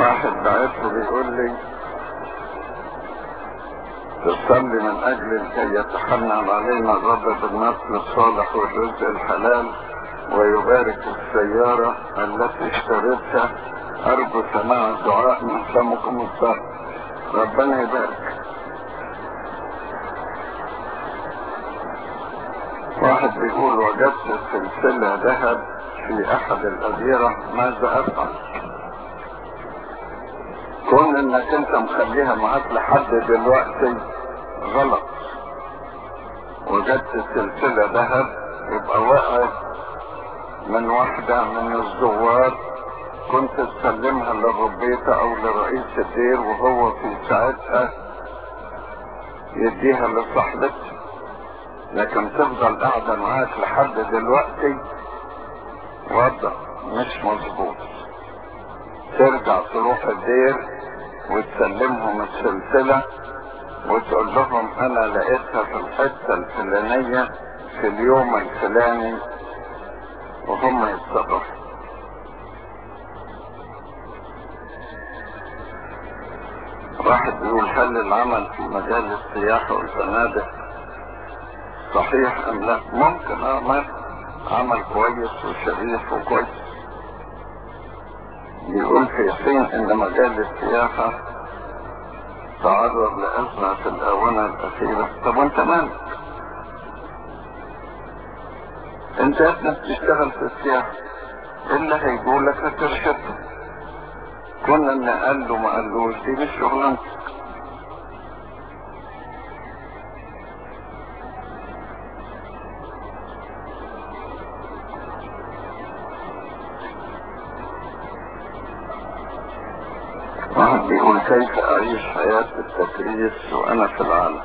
واحد بعته بيقول لي تصلي من اجل كي يتحنن علينا الرب بالنسل الصالح والرزق الحلال ويبارك السيارة التي اشتريتها ارجو سماع الدعاء من فمكم الصالح ربنا يبارك واحد بيقول وجدت سلسلة ذهب في احد الاديرة ماذا افعل كون انك انت مخليها معاك لحد دلوقتي غلط وجدت سلسلة ذهب يبقى وقعت من واحدة من الزوار كنت تسلمها للربيطة او لرئيس الدير وهو في ساعتها يديها لصاحبته لكن تفضل قاعدة معاك لحد دلوقتي وضع مش مظبوط ترجع تروح الدير وتسلمهم السلسلة وتقول لهم انا لقيتها في الحتة الفلانية في اليوم الفلاني وهم يتصرفوا واحد بيقول هل العمل في مجال السياحة والفنادق صحيح ام لا ممكن اعمل عمل كويس وشريف وكويس بيقول في حين ان مجال السياحة تعرض لأزمة في الآونة الأخيرة طب وانت مالك انت يا ابنك بتشتغل في السياحة اللي هيقولك هترشده كنا ان قال له ما قالوش دي مش شغلانتك واحد بيقول كيف اعيش حياة التكريس وانا في العالم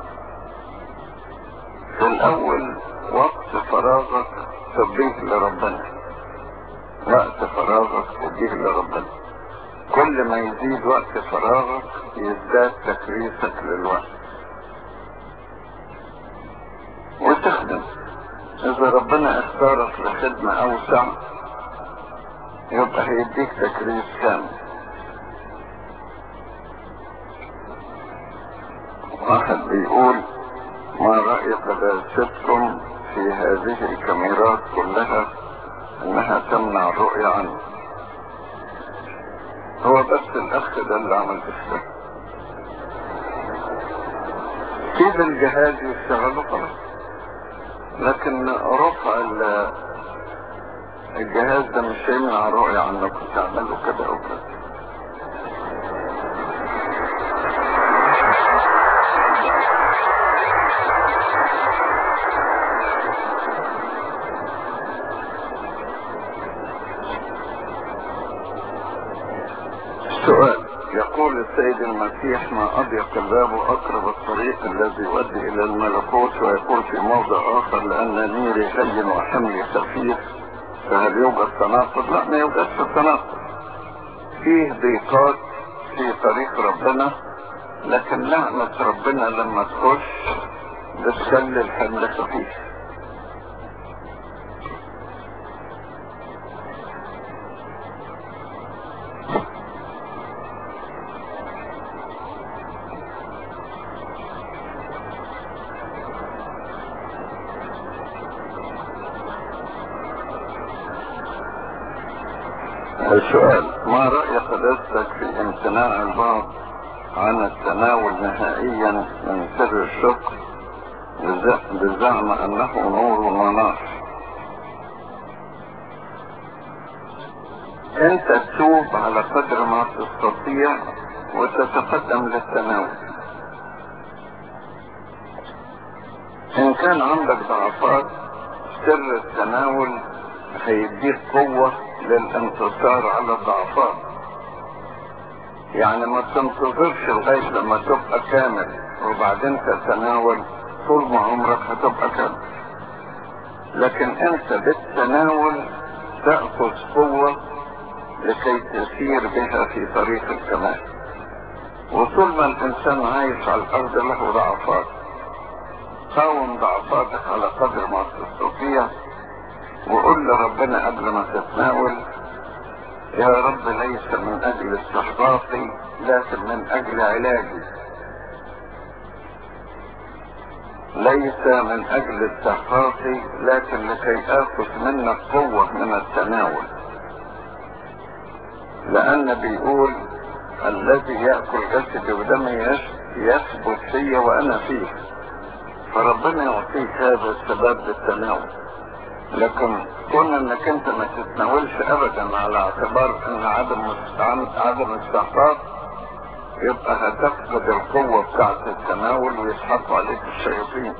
في الاول وقت فراغك تديه لربنا وقت فراغك تديه لربنا كل ما يزيد وقت فراغك يزداد تكريسك للوقت وتخدم اذا ربنا اختارك لخدمة اوسع يبقى هيديك تكريس كامل واحد بيقول ما رأي قداستكم في هذه الكاميرات كلها انها تمنع الرؤية عنه هو بس الاخ ده اللي عمل كده كيف الجهاز يشتغل خلاص لكن رفع ال- الجهاز ده مش هيمنع الرؤية عنكم تعملوا كده او كده سؤال يقول السيد المسيح ما أضيق الباب وأقرب الطريق الذي يؤدي إلى الملكوت ويقول في موضع آخر لأن نيري هين وحملي خفيف فهل يوجد تناقض؟ لا ما يوجدش تناقض فيه ضيقات في طريق ربنا لكن نعمة ربنا لما تخش بتخلي الحمل خفيف السؤال ما رأي قداستك في امتناع البعض عن التناول نهائيا من سر الشكر بز- بزعم انه نور ونار انت تتوب على قدر ما تستطيع وتتقدم للتناول ان كان عندك ضعفات سر التناول هيديك قوة للانتصار على الضعفات يعني ما تنتظرش لغاية لما تبقى كامل وبعدين تتناول طول ما عمرك هتبقى كامل لكن انت بالتناول تأخذ قوة لكي تسير بها في طريق الكمال وطول ما الانسان عايش على الارض له ضعفات قاوم ضعفاتك على قدر ما تستطيع وقل لربنا قبل ما تتناول يا رب ليس من اجل اجل استحقاقي لكن من اجل علاجي ليس من اجل استحقاقي لكن لكي اخذ منك قوة من التناول لان بيقول الذي يأكل جسدي ودمي يثبت فيا وانا فيه فربنا يعطيك هذا السبب للتناول لكن كون انك انت ما تتناولش ابدا على اعتبار ان عدم عدم استحقاق يبقى هتفقد القوة بتاعت التناول ويسحقوا عليك الشياطين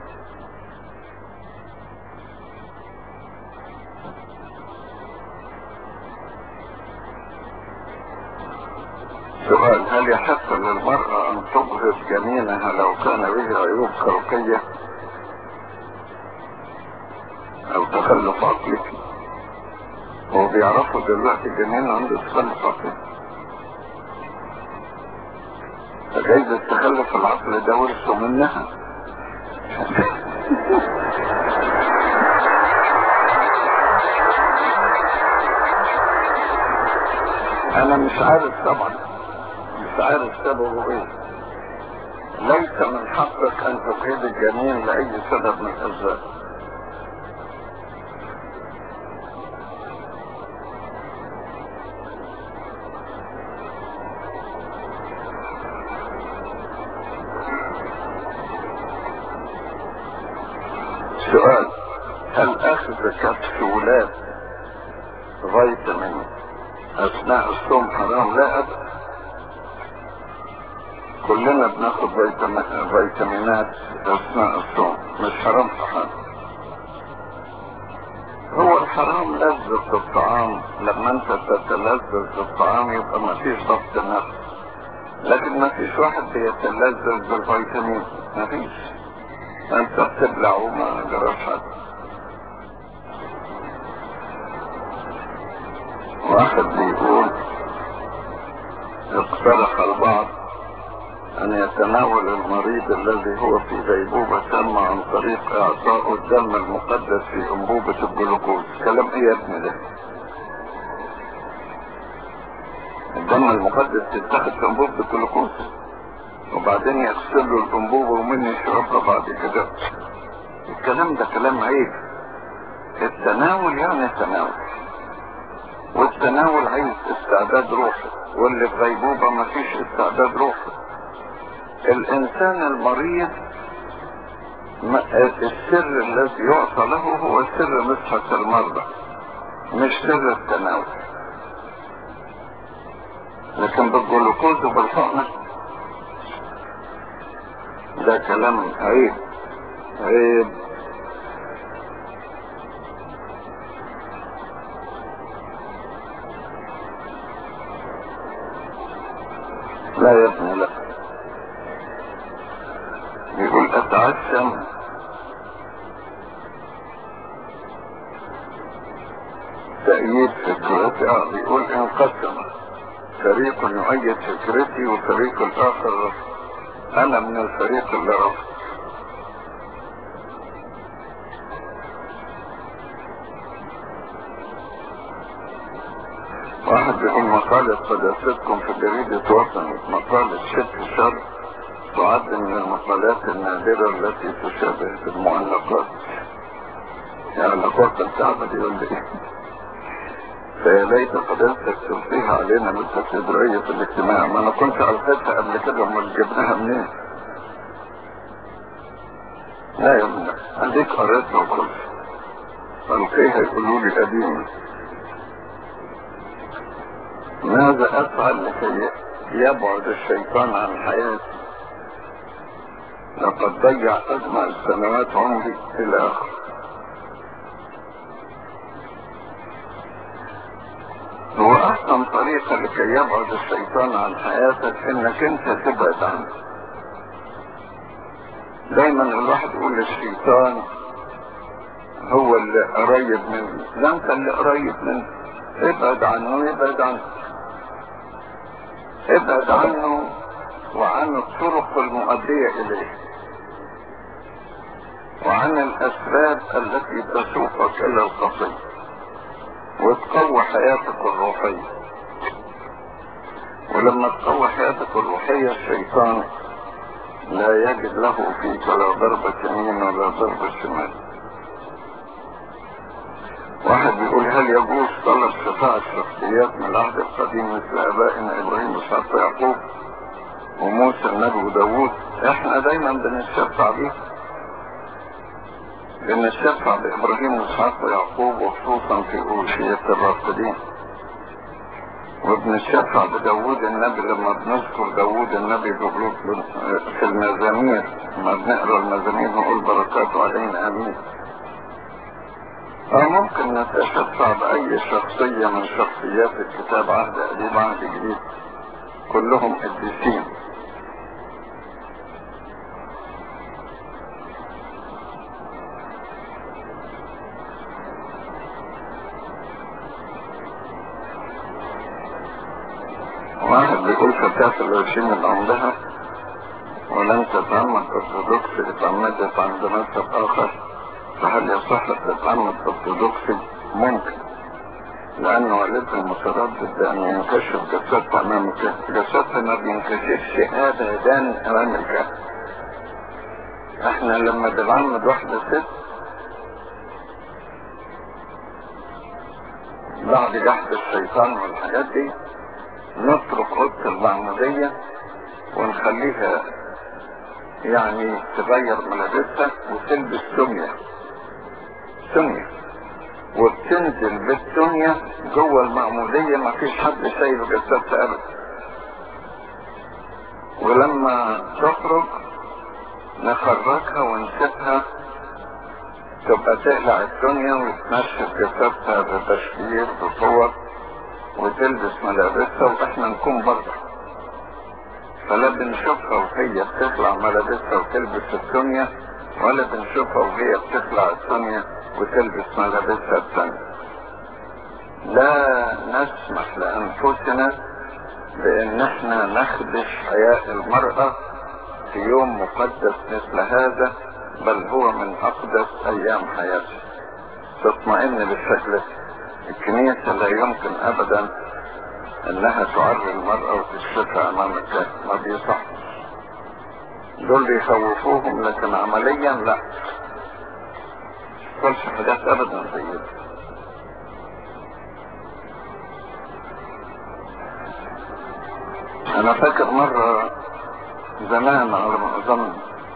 سؤال هل يحق للمرأة ان تبغض جنينها لو كان به عيوب خلقية او تخلف عقلي هو بيعرفوا دلوقتي الجنين عنده تخلف عقلي فجايز التخلف العقل ده ورثه منها انا مش عارف طبعا مش عارف سببه ايه ليس من حقك ان تبغض الجنين لاي سبب من الاسباب سؤال هل اخذ كبسولات فيتامين اثناء الصوم حرام لا ابدا كلنا بناخد فيتامين- فيتامينات اثناء الصوم مش حرام صحيح هو الحرام لذة الطعام لما انت تتلذذ بالطعام يبقى ما فيش ضبط نفس لكن ما فيش واحد بيتلذذ بالفيتامين ما فيش انت بتبلع وما جراش حاجة واحد بيقول اقترح البعض ان يتناول المريض الذي هو في غيبوبة تامة عن طريق اعطاء الدم المقدس في انبوبة الجلوكوز كلام ايه يا ابني ده الدم المقدس تتاخد في انبوبة الجلوكوز وبعدين يغسلوا الانبوبة ومن يشربها بعد كده الكلام ده كلام عيب التناول يعني تناول والتناول عايز استعداد روحي واللي في غيبوبة مفيش استعداد روحي الانسان المريض ما- السر الذي يعطى له هو سر مسحة المرضى مش سر التناول لكن بالجلوكوز وبالحقنة ده كلام عيب عيب لا يا ابني لا يقول اتعشم تأييد فكرتي اه بيقول انقسم فريق يؤيد فكرتي وفريق الاخر رفض انا من الفريق اللي رفض واحد بيقول مقالة قداستكم في جريدة وطن مقالة شبه شر تعد من المقالات النادرة التي تشابه في المعلقات يعني الأخوات الكعبة دي يقول لي فيا ليت قداستك تلقيها علينا بالكاتدرائية في الاجتماع ما انا كنت ألقيتها قبل كده امال جبناها منين لا يا ابني اديك قريتها وخلص ألقيها يقولوا لي قديمة ماذا افعل لكي يبعد الشيطان عن حياتي لقد ضيع اجمل سنوات عمري الى اخر هو احسن طريقة لكي يبعد الشيطان عن حياتك انك انت تبعد عنه دايما الواحد يقول الشيطان هو اللي قريب مني لا انت اللي قريب منه ابعد عنه ابعد عنه ابعد عنه وعن الطرق المؤدية إليه وعن الأسباب التي تسوقك إلى الخطية وتقوي حياتك الروحية ولما تقوي حياتك الروحية الشيطان لا يجد له فيك ولا ضربة يمين ولا ضربة شمال واحد بيقول هل يجوز طلب شفاعة شخصيات من العهد القديم مثل ابائنا ابراهيم واسحاق ويعقوب وموسى النبي وداوود احنا دايما بنتشفع بيه بنتشفع بابراهيم واسحاق ويعقوب وخصوصا في اوشية الرافدين وبنتشفع بداوود النبي لما بنذكر داوود النبي بقول في المزامير لما بنقرا المزامير نقول بركاته علينا امين أو ممكن نتشفع بأي شخصية من شخصيات الكتاب عهد قديم عهد جديد كلهم قديسين واحد بيقول فتاة العشرين اللي عندها ولم تتعمد أرثوذكس اتعمدت عند مذهب آخر فهل يصح تتعمد أرثوذكسي؟ ممكن لأن والدها متردد بأن ينكشف جسدها أمام الكهف جسدها ما بينكشفش أبدا أمام الكهف احنا لما بنعمد واحدة ست بعد جحد الشيطان والحاجات دي نترك اوضه المعمودية ونخليها يعني تغير ملابسها وتلبس سمية سمية وبتنزل بالسمية جوه المعمودية ما فيش حد شايف جسدها ابدا ولما تخرج نخرجها ونسيبها تبقى تقلع الدنيا وتنشف جسدها بتشكير بصور وتلبس ملابسها واحنا نكون بره فلا بنشوفها وهي بتخلع ملابسها وتلبس الدنيا ولا بنشوفها وهي بتخلع الدنيا وتلبس ملابسها الثانية لا نسمح لأنفسنا بأن احنا نخدش حياء المرأة في يوم مقدس مثل هذا بل هو من أقدس أيام حياتها تطمئن بالشكل ده الكنيسة لا يمكن ابدا انها تعري المرأة وتكشفها امام الكهف ما بيصح دول بيخوفوهم لكن عمليا لا كلش حاجات ابدا زي دي انا فاكر مرة زمان على ما اظن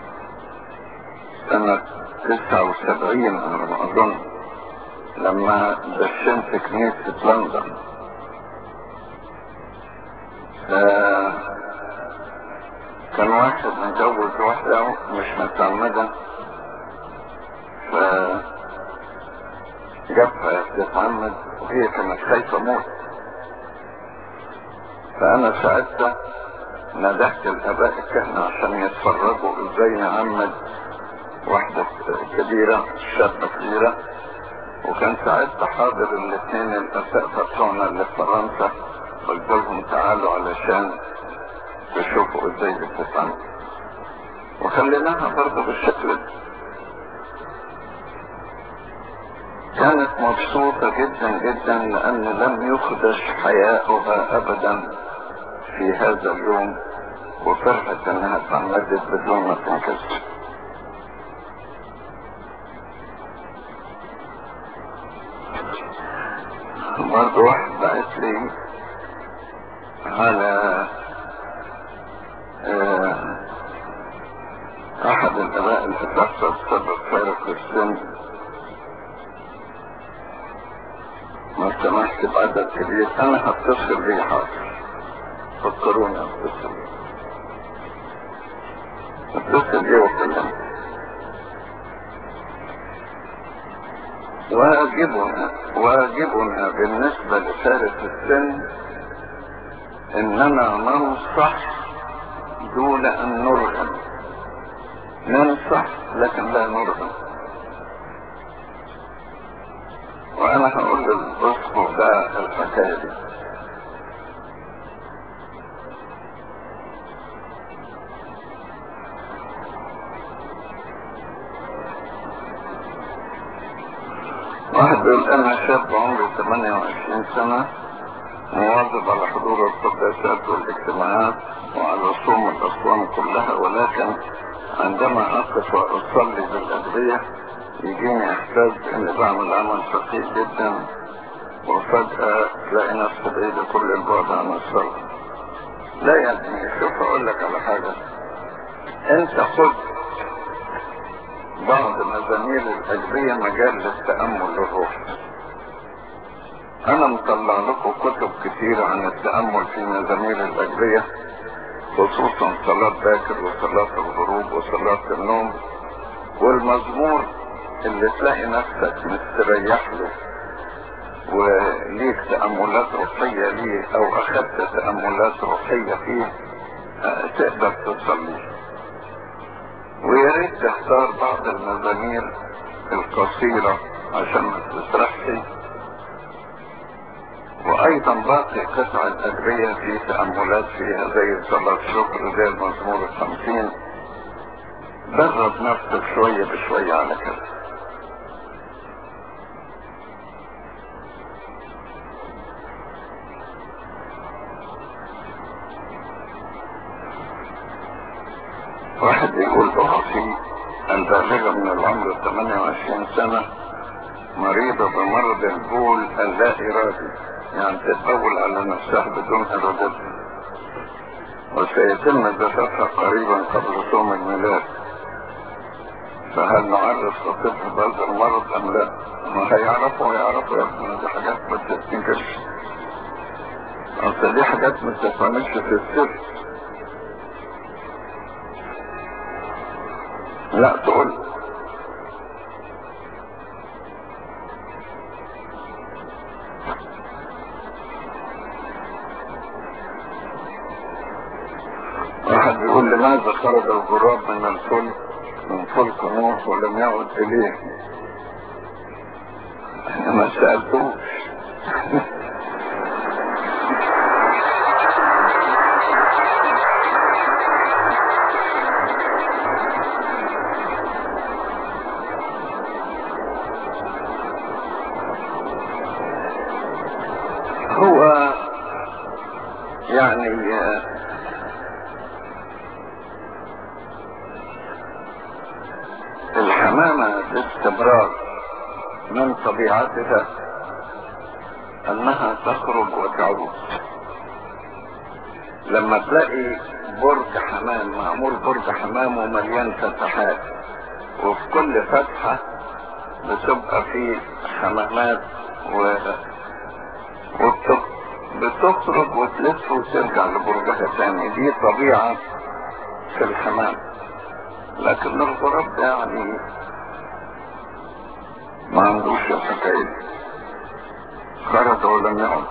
سنة تسعة وسبعين على ما اظن لما دشنت كنيسة لندن كان واحد متجوز واحدة مش متعمدة ف جابها تتعمد وهي كانت خايفة موت فأنا ساعتها ندهت الآباء الكهنة عشان يتفرجوا ازاي نعمد واحدة كبيرة شابة كبيرة وكان ساعتها حاضر الاثنين الاساتذه بتوعنا اللي في فرنسا قلت لهم تعالوا علشان تشوفوا ازاي بتتعمل وخليناها برضه بالشكل ده كانت مبسوطة جدا جدا لأن لم يخدش حياؤها أبدا في هذا اليوم وفرحت أنها تعمدت بدون ما تنكسر برضه واحد بعت لي على آه احد الاباء اللي تحصل سبب فارق السن ما سمحت بعدد كبير انا هتصل بيه حاضر فكروني اتصل بيه اتصل بيه وكلمني واجبنا واجبنا بالنسبة لفارق السن اننا ننصح دون ان نرغم ننصح لكن لا نرغم وانا هقول للاسقف ده الحكاية دي واحد بيقول انا شاب عمري 28 سنة مواظب على حضور القداسات والاجتماعات وعلى صوم الأصوام كلها ولكن عندما أقف وأصلي بالأدعية يجيني إحساس إني بعمل عمل ثقيل جدا وفجأة تلاقي نفسي بعيد كل البعد عن الصلاة لا يعني شوف أقول لك على حاجة أنت خد بعض مزامير الأجرية مجال للتأمل الروحي أنا مطلع لكم كتب كتيرة عن التأمل في مزامير الأجرية خصوصا صلاة باكر وصلاة الغروب وصلاة النوم والمزمور اللي تلاقي نفسك مستريح له وليك تأملات روحية ليه أو أخذت تأملات روحية فيه تقدر تصلي ويا ريت تختار بعض المزامير القصيرة عشان ما تسرحش وايضا باقي قطع الاجرية في تأملات فيها زي صلاة شكر زي المزمور الخمسين درب نفسك شوية بشوية على كده واحد يقول أختي البالغة من العمر 28 سنة مريضة بمرض البول اللا إرادي يعني تتبول على نفسها بدون إرادتها وسيتم زفافها قريبا قبل صوم الميلاد فهل نعرف خطيبها بهذا المرض أم لا؟ ما هيعرفوا هيعرفوا يا ابني دي حاجات ما تتنكرش أصل دي حاجات ما تتفهمش في السر لا تقول واحد بيقول لماذا خرج الغراب من الفلك من فلك نوح ولم يعد اليه انا ما سألتوش هو يعني الحمامة باستمرار من طبيعتها انها تخرج وتعود لما تلاقي برج حمام معمول برج حمام ومليان فتحات وفي كل فتحة بتبقى فيه حمامات و... وبت... بتخرج وتلف وترجع لبرجها تاني دي طبيعة في الحمام لكن الغراب ده يعني ما عندوش الحكاية دي خرج ولم يعد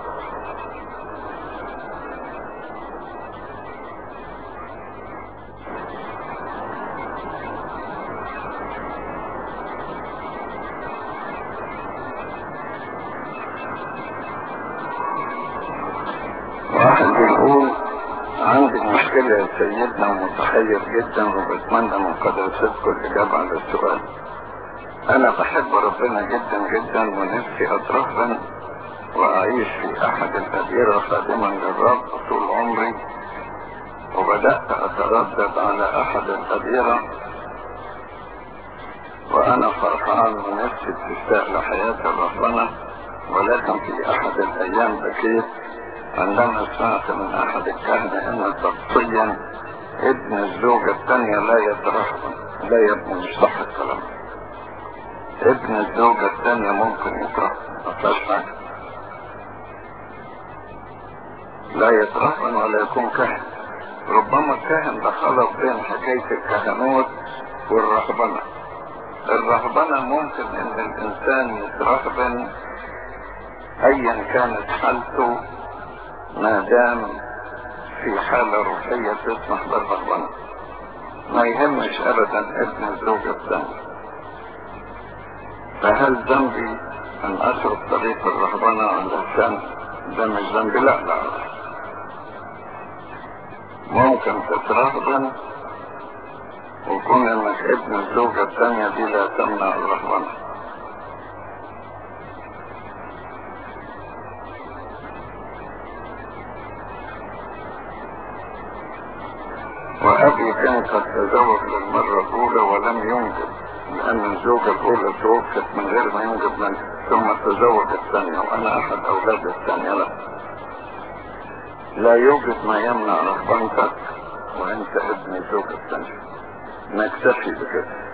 واحد بيقول عندي مشكلة يا سيدنا ومتحير جدا وبتمنى من قدرتكم الإجابة على السؤال أنا بحب ربنا جدا جدا ونفسي أترهبن وأعيش في أحد الأديرة خادما للرب طول عمري وبدأت أتردد على أحد الأديرة وأنا فرحان ونفسي تشتاق لحياة ربنا ولكن في أحد الأيام بكيت عندما سمعت من أحد الكهنة أن شخصيا ابن الزوجة الثانية لا يترحم لا يبني مش صح الكلام ابن الزوجة الثانية ممكن يترحم ما فيهاش حاجة لا يترحم ولا يكون كاهن ربما الكاهن ده خلط بين حكاية الكهنوت والرهبنة الرهبنة ممكن ان الانسان يترهبن ايا كانت حالته ما دام في حالة روحية تسمح بالرهبنة ما يهمش ابدا ابن الزوجة الثانية فهل ذنبي ان اترك طريق الرهبنة علشان ده مش ذنبي لا لا ممكن تترهبن وكون انك ابن الزوجة الثانية دي لا تمنع الرهبنة وأبي كان قد تزوج للمرة الأولى ولم ينجب لأن الزوجة الأولى توفت من غير ما ينجب منها ثم تزوج الثانية وأنا أحد أولاد الثانية لا لا يوجد ما يمنع رغبتك وأنت ابن الزوجة الثانية نكتفي بكده